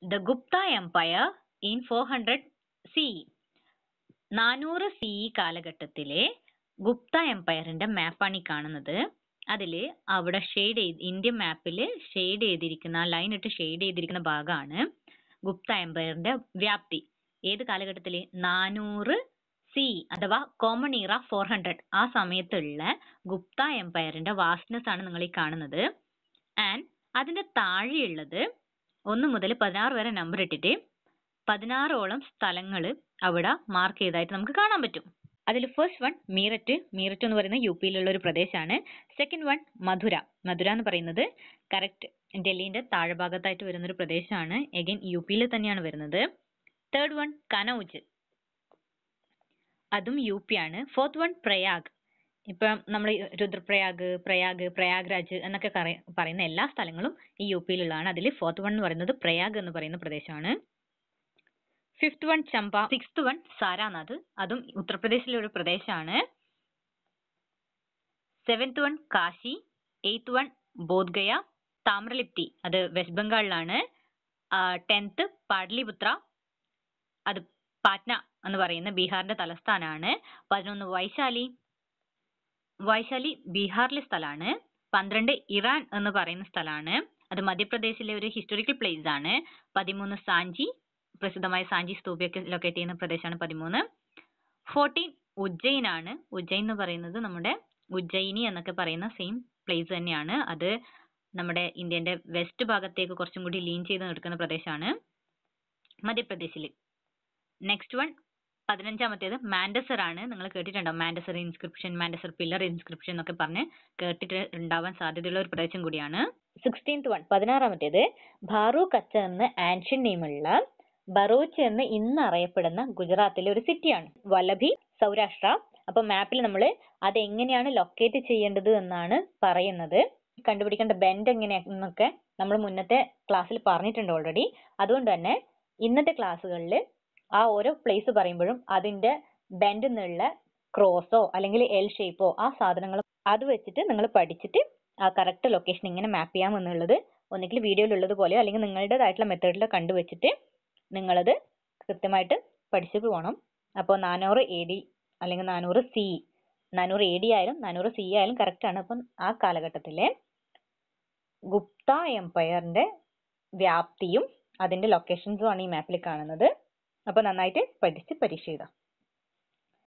the Gupta empire in four hundred C നാനൂറ് C കാലഘട്ടത്തിലെ ഗുപ്ത എംപയറിന്റെ മാപ്പാണ് ഈ കാണുന്നത് അതിൽ അവിടെ ഷെയ്ഡ് ചെയ്ത് ഇന്ത്യൻ മാപ്പിൽ ഷെയ്ഡ് ചെയ്തിരിക്കുന്ന ലൈൻ ഇട്ട് ഷെയ്ഡ് ചെയ്തിരിക്കുന്ന ഭാഗമാണ് ഗുപ്ത എംപയറിന്റെ വ്യാപ്തി ഏത് കാലഘട്ടത്തിൽ നാനൂറ് സി അഥവാ കോമൺ ഇറ ഫോർ ഹൺഡ്രഡ് ആ സമയത്തുള്ള ഗുപ്ത എംപയറിന്റെ വാസ്റ്റ്നെസ് ആണ് നിങ്ങൾ ഈ കാണുന്നത് ആൻഡ് അതിന്റെ താഴെയുള്ളത് ഒന്ന് മുതൽ പതിനാറ് വരെ നമ്പർ ഇട്ടിട്ട് പതിനാറോളം സ്ഥലങ്ങൾ അവിടെ മാർക്ക് ചെയ്തതായിട്ട് നമുക്ക് കാണാൻ പറ്റും അതിൽ ഫസ്റ്റ് വൺ മീററ്റ് മീററ്റ് എന്ന് പറയുന്നത് യു പിയിലുള്ള ഒരു പ്രദേശമാണ് സെക്കൻഡ് വൺ മധുര മധുര എന്ന് പറയുന്നത് കറക്റ്റ് ഡൽഹിന്റെ താഴ്ഭാഗത്തായിട്ട് വരുന്ന ഒരു പ്രദേശമാണ് എഗൈൻ യു പിയിൽ തന്നെയാണ് വരുന്നത് തേർഡ് വൺ കനൗജ് അതും യു പി ആണ് ഫോർത്ത് വൺ പ്രയാഗ് ഇപ്പം നമ്മൾ രുദ്രപ്രയാഗ് പ്രയാഗ് പ്രയാഗ്രാജ് എന്നൊക്കെ കറ- പറയുന്ന എല്ലാ സ്ഥലങ്ങളും ഈ യു പിയിലുള്ളതാണ് അതിൽ ഫോർത്ത് വൺ എന്ന് പറയുന്നത് പ്രയാഗ് എന്ന് പറയുന്ന പ്രദേശമാണ് fifth one Champa sixth one Sarnath അതും ഉത്തർപ്രദേശിലെ ഒരു പ്രദേശമാണ് seventh one Kashi eighth one Bodhgaya Tamralipti അത് വെസ്റ്റ് ബംഗാളിലാണ് ടെൻത്ത് പാട്ലിപുത്ര അത് പാറ്റ്ന എന്ന് പറയുന്ന ബീഹാറിന്റെ തലസ്ഥാനാണ് പതിനൊന്ന് വൈശാലി വൈശാലി ബീഹാറിലെ സ്ഥലമാണ് പന്ത്രണ്ട് ഇറാൻ എന്ന് പറയുന്ന സ്ഥലമാണ് അത് മധ്യപ്രദേശിലെ ഒരു ഹിസ്റ്റോറിക്കൽ പ്ലേസ് ആണ് പതിമൂന്ന് സാഞ്ചി പ്രസിദ്ധമായ സാഞ്ചി സ്തൂപയൊക്കെ ലൊക്കേറ്റ് ചെയ്യുന്ന പ്രദേശമാണ് പതിമൂന്ന് ഫോർട്ടീൻ ഉജ്ജയിൻ ആണ് ഉജ്ജയിൻ എന്ന് പറയുന്നത് നമ്മുടെ ഉജ്ജയിനി എന്നൊക്കെ പറയുന്ന സെയിം പ്ലേസ് തന്നെയാണ് അത് നമ്മുടെ ഇന്ത്യന്റെ വെസ്റ്റ് ഭാഗത്തേക്ക് കുറച്ചും കൂടി ലീൻ ചെയ്ത് നിൽക്കുന്ന പ്രദേശമാണ് മധ്യപ്രദേശിൽ നെക്സ്റ്റ് വൺ പതിനഞ്ചാമത്തേത് മാൻഡസർ ആണ് നിങ്ങൾ കേട്ടിട്ടുണ്ടോ Mandsaur inscription Mandsaur pillar inscription എന്നൊക്കെ പറഞ്ഞ് കേട്ടിട്ട് ഉണ്ടാവാൻ സാധ്യതയുള്ള ഒരു പ്രദേശം കൂടിയാണ് സിക്സ്റ്റീൻത് വൺ പതിനാറാമത്തേത് ഭാറു കച്ച എന്ന് ആൻഷ്യൻ നെയിമുള്ള ബറോച്ച് എന്ന് ഇന്ന് അറിയപ്പെടുന്ന ഗുജറാത്തിലെ ഒരു സിറ്റിയാണ് വല്ലഭി സൗരാഷ്ട്ര അപ്പൊ മാപ്പിൽ നമ്മൾ അത് എങ്ങനെയാണ് ലൊക്കേറ്റ് ചെയ്യേണ്ടത് എന്നാണ് പറയുന്നത് കണ്ടുപിടിക്കേണ്ട ബെൻഡ് എങ്ങനെയാണെന്നൊക്കെ നമ്മൾ മുന്നത്തെ ക്ലാസ്സിൽ പറഞ്ഞിട്ടുണ്ട് ഓൾറെഡി അതുകൊണ്ട് തന്നെ ഇന്നത്തെ ക്ലാസ്സുകളിൽ ആ ഓരോ പ്ലേസ് പറയുമ്പോഴും അതിന്റെ ബെൻഡ് എന്നുള്ള ക്രോസോ അല്ലെങ്കിൽ എൽ ഷേപ്പോ ആ സാധനങ്ങൾ അത് വെച്ചിട്ട് നിങ്ങൾ പഠിച്ചിട്ട് ആ കറക്റ്റ് ലൊക്കേഷൻ എങ്ങനെ മാപ്പ് ചെയ്യാം എന്നുള്ളത് ഒന്നുകിൽ വീഡിയോയിലുള്ളത് പോലെയോ അല്ലെങ്കിൽ നിങ്ങളുടേതായിട്ടുള്ള മെത്തേഡിലോ കണ്ടുവച്ചിട്ട് നിങ്ങളത് കൃത്യമായിട്ട് പഠിച്ചു പോകണം അപ്പോൾ നാനൂറ് എ ഡി അല്ലെങ്കിൽ നാനൂറ് സി നാനൂറ് എ ഡി ആയാലും നാനൂറ് സി ആയാലും കറക്റ്റ് ആണ് അപ്പം ആ കാലഘട്ടത്തിലെ ഗുപ്ത എംപയറിന്റെ വ്യാപ്തിയും അതിന്റെ ലൊക്കേഷൻസും ആണ് ഈ മാപ്പിൽ കാണുന്നത് അപ്പോൾ നന്നായിട്ട് പഠിച്ച് പരീക്ഷ എഴുതാം